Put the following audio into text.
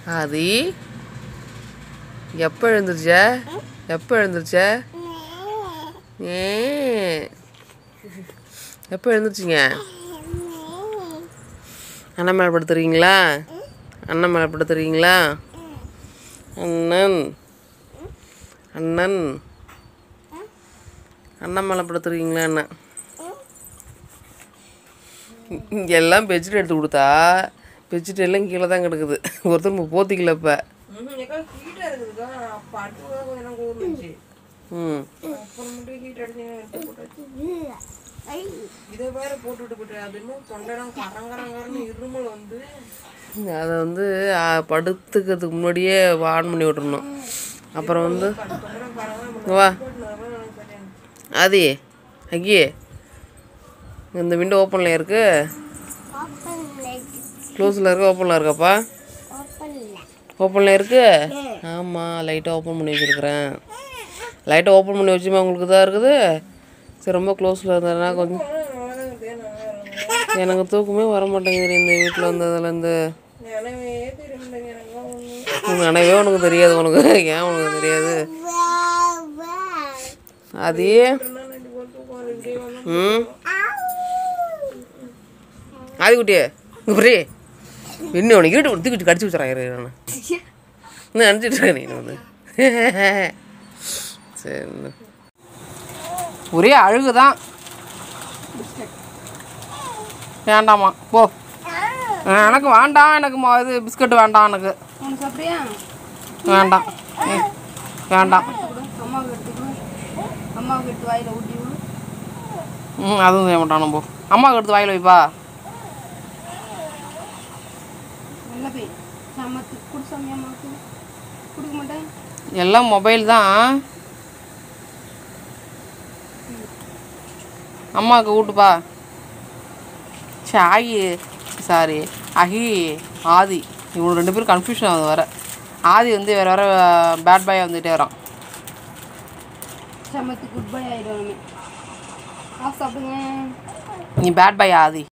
ஆதி எப்போ எழுந்திருச்ச எப்போ எழுந்திருச்ச ஏ எப்போ எழுந்திருச்சிங்க அண்ணன் மேலே படுத்துறீங்களா அண்ணன் மேலே படுத்துறீங்களா அண்ணன் அண்ணன் அண்ணன் மேலே படுத்துறீங்களா அண்ணன் இங்க எல்லாம் பெட்ஷீட் எடுத்து கொடுத்தா பெட்ஷீட் எல்லாம் கீழே தான் கிடக்குது ஒருத்தர் நம்ம போத்திக்கல இப்போ ஹீட்டாக இருக்குதுக்கா பட்டு எனக்கு ஊறிச்சு ம் அப்புறம் மட்டும் ஹீட் அடிச்சு எடுத்து போட்டாச்சு இதை வேற போட்டுவிட்டு போயிட்டு அது இன்னும் தொண்டைலாம் கரங்கரங்கரன்னு இருமல் வந்து அதை வந்து ஆ, படுத்துக்கிறதுக்கு முன்னாடியே ஆன் பண்ணி விட்டுறணும் அப்புறம் வந்து தொண்டை கரங்க இங்க வா சரியான ஆதி அக்கி இந்த விண்டோ ஓப்பனில் இருக்கு க்ளோஸில் இருக்கு ஓப்பனில் இருக்காப்பா ஓப்பனில் இருக்கு ஆமாம் லைட்டாக ஓப்பன் பண்ணி வச்சுருக்குறேன் லைட்டாக ஓப்பன் பண்ணி வச்சுமா உங்களுக்கு தான் இருக்குது சரி ரொம்ப க்ளோஸில் இருந்ததுன்னா கொஞ்சம் எனக்கு தூக்கமே வர மாட்டேங்குது இந்த வீட்டில் வந்ததுலேருந்து நினைவே தெரியலங்க எனக்கு ஒன்று உன் நினைவே உனக்கு தெரியாது உனக்கு ஏன் உனக்கு தெரியாது அதே ம் ஆதிக்குட்டியே இங்கே புரி என்ன உனக்கு வீட்டு தூக்கிட்டு கடிச்சு வச்சுறாங்க நான் இன்னும் நினச்சிட்டு இருக்கேன் நீ வந்து சரி ஒரே அழுகு தான் வேண்டாமா போ எனக்கு வேண்டாம் எனக்கு மொ- இது பிஸ்கட் வேண்டாம் எனக்கு உனக்கு சாப்பிட்றியா வேண்டாம் ம், வேண்டாம் கொடு அம்மாவுக்கு எடுத்துக்கோ அம்மாவுக்கு எடுத்து வாயில் ஊட்டி விடு ம் அதுவும் செய்ய மாட்டானு போ அம்மாவுக்கு எடுத்து வாயில் வைப்பா நல்ல போய் சமத்து கொடு சாமி அம்மாவுக்கு கொடுக்க மாட்டேன் எல்லாம் மொபைல் தான் அம்மாவுக்கு ஊட்டுப்பா சாயி சாரி அஹி ஆதி இவங்க ரெண்டு பேரும் கன்ஃபியூஷன் ஆகுது வர ஆதி வந்து வேறு வேறு பேட் பாய் வந்துகிட்டே வரான் சமத்து குட் பை ஆகிடும் ஆ சாப்பிடுங்க நீ பேட் பாய் ஆதி